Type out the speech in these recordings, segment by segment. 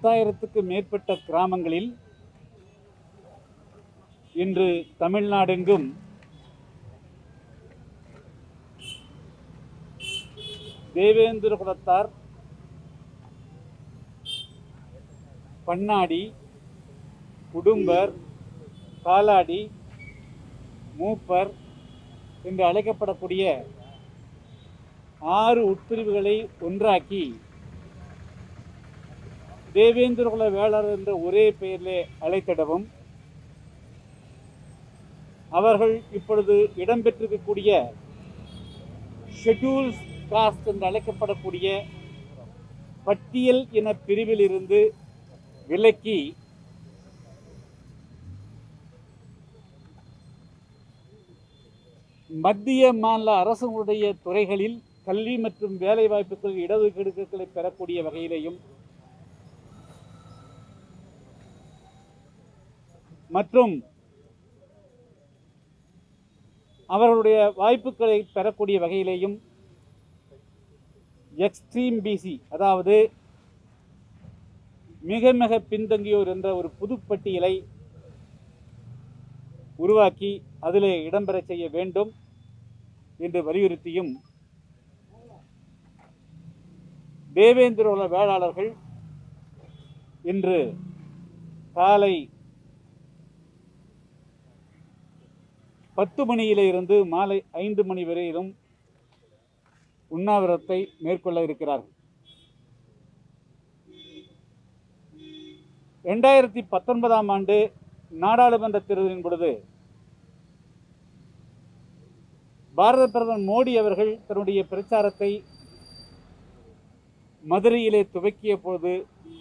பத்தாயிரத்துக்கு மேற்பட்ட கிராமங்களில் இன்று தமிழ்நாடெங்கும் தேவேந்திர குலத்தார் பண்ணாடி குடும்பர் காலாடி மூப்பர் என்று அழைக்கப்படக்கூடிய ஆறு உட்பிரிவுகளை ஒன்றாக்கி தேவேந்திர குல வேளாளர் என்ற ஒரே பெயரிலே அழைத்திடவும் அவர்கள் இப்பொழுது இடம்பெற்றிருக்கக்கூடிய ஷெட்யூல் காஸ்ட் என்று அழைக்கப்படக்கூடிய பட்டியல் இன பிரிவில் இருந்து விலக்கி மத்திய மாநில அரசுடைய துறைகளில் கல்வி மற்றும் வேலை வாய்ப்புகள் இடஒதுக்கீடுகளை பெறக்கூடிய வகையிலேயும் மற்றும் அவர்களுடைய வாய்ப்புகளை பெறக்கூடிய வகையிலேயும் எக்ஸ்ட்ரீம் பிசி அதாவது மிக மிக பின்தங்கியோர் என்ற ஒரு புதுப்பட்டியலை உருவாக்கி அதிலே இடம்பெற செய்ய வேண்டும் என்று வலியுறுத்தியும் தேவேந்திர குல வேளாளர்கள் இன்று காலை பத்து மணியிலே இருந்து மாலை ஐந்து மணி வரையிலும் உண்ணாவிரத்தை மேற்கொள்ள இருக்கிறார்கள் ரெண்டாயிரத்தி பத்தொன்பதாம் ஆண்டு நாடாளுமன்ற தேர்தலின் பொழுது பாரத பிரதமர் மோடி அவர்கள் தன்னுடைய பிரச்சாரத்தை மதுரையிலே துவக்கிய போது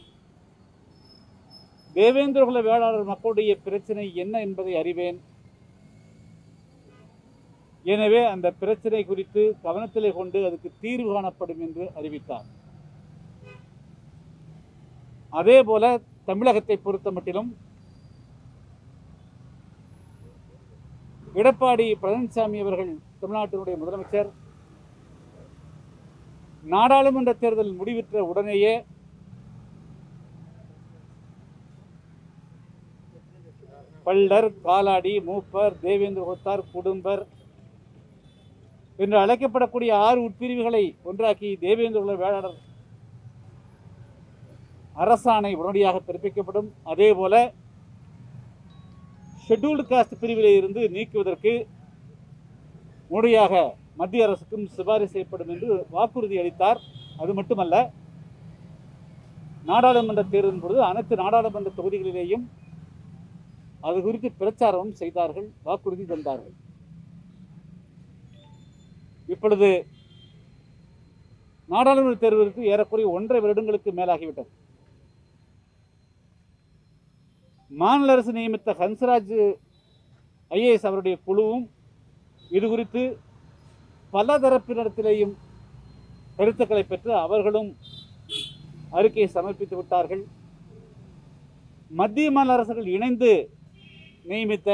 தேவேந்திரகுல வேளாளர் மக்களுடைய பிரச்சனை என்ன என்பதை அறிவேன் எனவே அந்த பிரச்சனை குறித்து கவனத்திலே கொண்டு அதுக்கு தீர்வு காணப்படும் என்று அறிவித்தார் அதே போல தமிழகத்தை பொறுத்த மட்டிலும் எடப்பாடி பழனிசாமி அவர்கள் தமிழ்நாட்டினுடைய முதலமைச்சர் நாடாளுமன்ற தேர்தல் முடிவுற்ற உடனேயே பள்ளர் காலாடி மூப்பர் தேவேந்திர கொத்தார் குடும்பர் என்று அழைக்கப்படக்கூடிய ஆறு உட்பிரிவுகளை ஒன்றாக்கி தேவேந்திர குல வேளாளர் அரசாணை உடனடியாக பிறப்பிக்கப்படும் அதே போல ஷெட்யூல்டு காஸ்ட் பிரிவிலே இருந்து நீக்குவதற்கு முறையாக மத்திய அரசுக்கும் சிபாரிசு செய்யப்படும் என்று வாக்குறுதி அளித்தார் அது மட்டுமல்ல நாடாளுமன்ற தேர்தலின் பொழுது அனைத்து நாடாளுமன்ற தொகுதிகளிலேயும் அது குறித்து பிரச்சாரமும் செய்தார்கள் வாக்குறுதி தந்தார்கள் இப்பொழுது நாடாளுமன்ற தேர்தலுக்கு ஏறக்குறைய ஒன்றரை வருடங்களுக்கு மேலாகிவிட்டது மாநில அரசு நியமித்த ஹன்சராஜ் ஐஏஎஸ் அவருடைய குழுவும் இது குறித்து பல தரப்பினத்திலேயும் கருத்துக்களை பெற்று அவர்களும் அறிக்கையை சமர்ப்பித்து விட்டார்கள் மத்திய மாநில அரசுகள் இணைந்து நியமித்த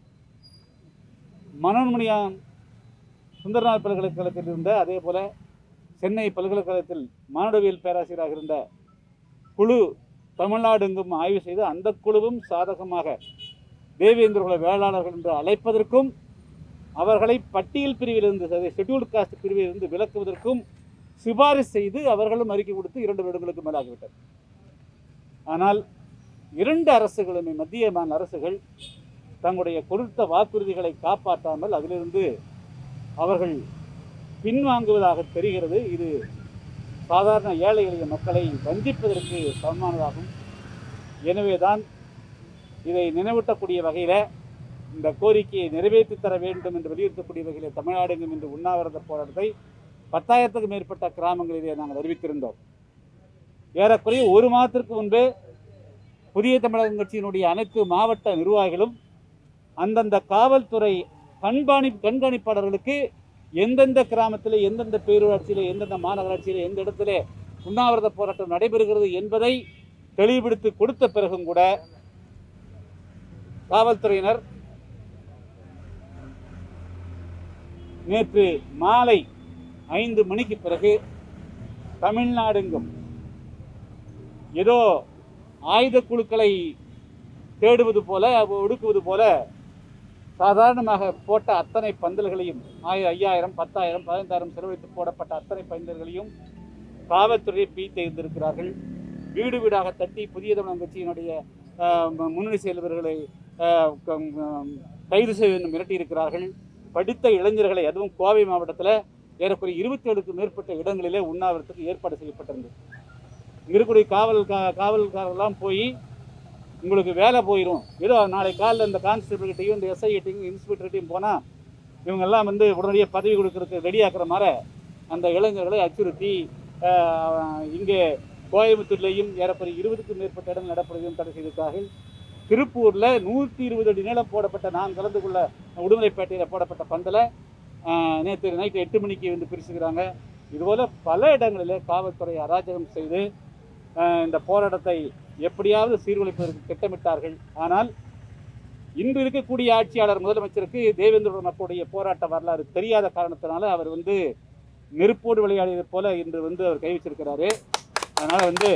மனோன்மணியான் சுந்தரநாத் பல்கலைக்கழகத்தில் இருந்த அதே போல சென்னை பல்கலைக்கழகத்தில் மானுடவியல் பேராசிரியராக இருந்த குழு தமிழ்நாடு எங்கும் ஆய்வு செய்து அந்த குழுவும் சாதகமாக தேவேந்திர குல வேளாளர்கள் என்று அழைப்பதற்கும் அவர்களை பட்டியல் பிரிவிலிருந்து ஷெட்யூல்டு காஸ்ட் பிரிவிலிருந்து விலக்குவதற்கும் சிபாரிசு செய்து அவர்களும் அறிக்கை கொடுத்து இரண்டு வருடங்களுக்கு மேலாகிவிட்டது ஆனால் இரண்டு அரசுகளுமே மத்திய மாநில அரசுகள் தங்களுடைய கொடுத்த வாக்குறுதிகளை காப்பாற்றாமல் அதிலிருந்து அவர்கள் பின்வாங்குவதாக தெரிகிறது இது சாதாரண ஏழை எளிய மக்களை வஞ்சிப்பதற்கு சமமானதாகும் எனவேதான் இதை நினைவூட்டக்கூடிய வகையில் இந்த கோரிக்கையை நிறைவேற்றி தர வேண்டும் என்று வலியுறுத்தக்கூடிய வகையில் தமிழ்நாடெங்கும் இன்று உண்ணாவிரத போராட்டத்தை பத்தாயிரத்துக்கும் மேற்பட்ட கிராமங்களிலே நாங்கள் அறிவித்திருந்தோம் ஏறக்குறைய ஒரு மாதத்திற்கு முன்பே புதிய தமிழகம் கட்சியினுடைய அனைத்து மாவட்ட நிர்வாகிகளும் அந்தந்த காவல்துறை கண்காணி கண்காணிப்பாளர்களுக்கு எந்தெந்த கிராமத்தில் எந்தெந்த பேரூராட்சியில் எந்தெந்த மாநகராட்சியில் எந்த இடத்துல உண்ணாவிரத போராட்டம் நடைபெறுகிறது என்பதை தெளிவுபடுத்தி கொடுத்த பிறகும் கூட காவல்துறையினர் நேற்று மாலை ஐந்து மணிக்கு பிறகு தமிழ்நாடெங்கும் ஏதோ ஆயுத குழுக்களை தேடுவது போல ஒடுக்குவது போல சாதாரணமாக போட்ட அத்தனை பந்தல்களையும் ஆயிரம் ஐயாயிரம் பத்தாயிரம் பதினைந்தாயிரம் செலவழித்து போடப்பட்ட அத்தனை பந்தல்களையும் காவல்துறையை பீத்து இருந்திருக்கிறார்கள் வீடு வீடாக தட்டி புதிய தமிழகம் கட்சியினுடைய ஆஹ், ம- முன்னணி செயல்வர்களை ஆஹ், கம்- ஆம், கைது செய்து மிரட்டியிருக்கிறார்கள் படித்த இளைஞர்களை அதுவும் கோவை மாவட்டத்தில் ஏறக்குறைய இருபத்தி ஏழுக்கு மேற்பட்ட இடங்களிலே உண்ணாவிரத்துக்கு ஏற்பாடு செய்யப்பட்டிருந்தது இங்க இருக்கக்கூடிய காவல் கா காவல்காரெல்லாம் போய் உங்களுக்கு வேலை போயிடும் ஏதோ நாளை காலைல இந்த கான்ஸ்டபிள் கிட்டையும் இந்த எஸ்ஐ கிட்டையும் இன்ஸ்பெக்டர்கிட்டையும் போனால் இவங்கெல்லாம் வந்து உடனடியாக பதவி கொடுக்கறதுக்கு ரெடி ஆக்குற மாதிரி அந்த இளைஞர்களை அச்சுறுத்தி ஆஹ், இங்கே கோயம்புத்தூர்லேயும் ஏறக்குறைய இருபதுக்கும் மேற்பட்ட இடங்கள் நடப்பதையும் தடை செய்திருக்கார்கள் திருப்பூரில் நூற்றி இருபது அடி நீளம் போடப்பட்ட நான் கலந்து கொள்ள உடுமலைப்பேட்டையில் போடப்பட்ட பந்தலை நேற்று நைட்டு எட்டு மணிக்கு வந்து பிரிச்சுக்கிறாங்க இதுபோல் பல இடங்களிலே காவல்துறை அராஜகம் செய்து ஆஹ், இந்த போராட்டத்தை எப்படியாவது சீர்குலைப்பதற்கு திட்டமிட்டார்கள் ஆனால் இன்று இருக்கக்கூடிய ஆட்சியாளர் முதலமைச்சருக்கு தேவேந்திர மக்களுடைய போராட்ட வரலாறு தெரியாத காரணத்தினால அவர் வந்து நெருப்போடு விளையாடியது போல இன்று வந்து அவர் கை வச்சிருக்கிறாரு அதனால வந்து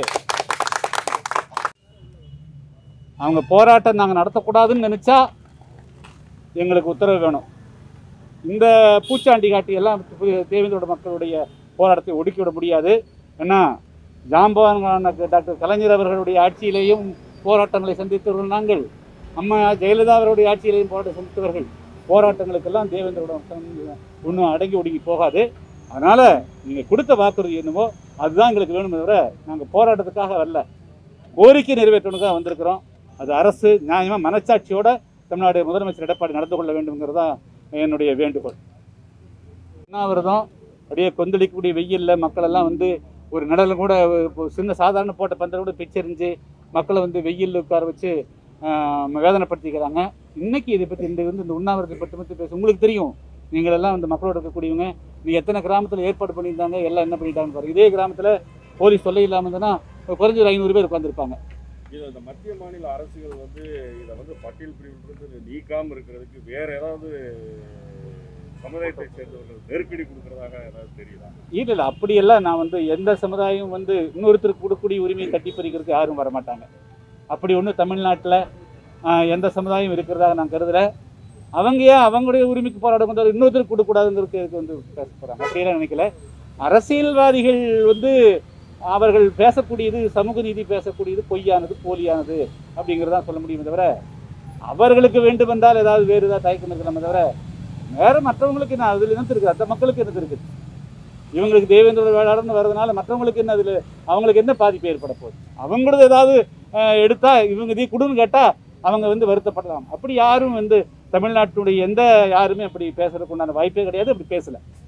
அவங்க போராட்டம் நாங்கள் நடத்தக்கூடாதுன்னு நினைச்சா எங்களுக்கு உத்தரவு வேணும் இந்த பூச்சாண்டி காட்டி எல்லாம் தேவேந்திரோட மக்களுடைய போராட்டத்தை ஒடுக்கிவிட முடியாது ஏன்னா ஜாம்பவான் டாக்டர் கலைஞர் அவர்களுடைய ஆட்சியிலேயும் போராட்டங்களை சந்தித்தவர்கள் நாங்கள் அம்மா ஜெயலலிதா அவருடைய ஆட்சியிலேயும் போராட்டம் சந்தித்தவர்கள் போராட்டங்களுக்கெல்லாம் தேவேந்திரோட மக்கள் ஒன்றும் அடங்கி ஒடுங்கி போகாது அதனால் நீங்கள் கொடுத்த வாக்குறுதி என்னமோ அதுதான் எங்களுக்கு வேணுமே தவிர நாங்கள் போராட்டத்துக்காக வரல கோரிக்கை நிறைவேற்றணுக்கு தான் வந்திருக்கிறோம் அது அரசு நியாயமாக மனச்சாட்சியோட தமிழ்நாடு முதலமைச்சர் எடப்பாடி நடந்து கொள்ள வேண்டும்ங்கிறது தான் என்னுடைய வேண்டுகோள் உண்ணாவிரதம் அப்படியே கொந்தளிக்கக்கூடிய வெயிலில் மக்கள் எல்லாம் வந்து ஒரு நிழலும் கூட இப்போ சின்ன சாதாரண போட்ட பந்தல் கூட பிச்சரிஞ்சு மக்களை வந்து வெயிலில் உட்கார வச்சு ஆஹ், வேதனைப்படுத்திக்கிறாங்க இன்னைக்கு இதை பற்றி இந்த வந்து இந்த உண்ணாவிரத்தை பற்றி பற்றி பேச உங்களுக்கு தெரியும் நீங்கள் எல்லாம் வந்து மக்களோட இருக்கக்கூடியவங்க நீ எத்தனை கிராமத்தில் ஏற்பாடு பண்ணியிருந்தாங்க எல்லாம் என்ன பண்ணிட்டாங்க பாருங்க இதே கிராமத்தில் போலீஸ் தொல்லை இல்லாமல் இருந்ததுன்னா குறைஞ்ச ஒரு ஐநூறு பேர் உட்காந்துருப்பாங்க இது இந்த மத்திய மாநில அரசுகள் வந்து இதை வந்து பட்டியல் பிரிவிலிருந்து நீக்காம இருக்கிறதுக்கு வேற ஏதாவது சமுதாயத்தை சேர்ந்தவர்கள் நெருக்கடி கொடுக்கறதாக ஏதாவது தெரியுதா இல்லை இல்லை அப்படியெல்லாம் நான் வந்து எந்த சமுதாயம் வந்து இன்னொருத்தருக்கு கொடுக்கக்கூடிய உரிமையை தட்டி பறிக்கிறதுக்கு யாரும் வரமாட்டாங்க அப்படி ஒன்றும் தமிழ்நாட்டில் எந்த சமுதாயம் இருக்கிறதாக நான் கருதலை அவங்க ஏன் அவங்களுடைய உரிமைக்கு போராடும் போது இன்னொருத்தருக்கு கொடுக்கக்கூடாதுங்கிறதுக்கு வந்து பேச போகிறாங்க அப்படியெல்லாம் நினைக்கல அரசியல்வாதிகள் வந்து அவர்கள் பேசக்கூடியது சமூக நீதி பேசக்கூடியது பொய்யானது போலியானது அப்படிங்கிறதான் சொல்ல முடியுமே தவிர அவர்களுக்கு வேண்டுமென்றால் ஏதாவது வேறு ஏதாவது தயக்கம் இருக்கலாமே தவிர வேற மற்றவங்களுக்கு என்ன அதில் என்ன இருக்குது அந்த மக்களுக்கு என்ன இருக்குது இவங்களுக்கு தேவேந்திர வேளாளர்னு வர்றதுனால மற்றவங்களுக்கு என்ன அதில் அவங்களுக்கு என்ன பாதிப்பு ஏற்பட போகுது அவங்களது ஏதாவது அஹ், எடுத்தா இவங்க இதே குடுன்னு கேட்டால் அவங்க வந்து வருத்தப்படலாம் அப்படி யாரும் வந்து தமிழ்நாட்டுடைய எந்த யாருமே அப்படி பேசுறதுக்கு உண்டான வாய்ப்பே கிடையாது அப்படி பேசல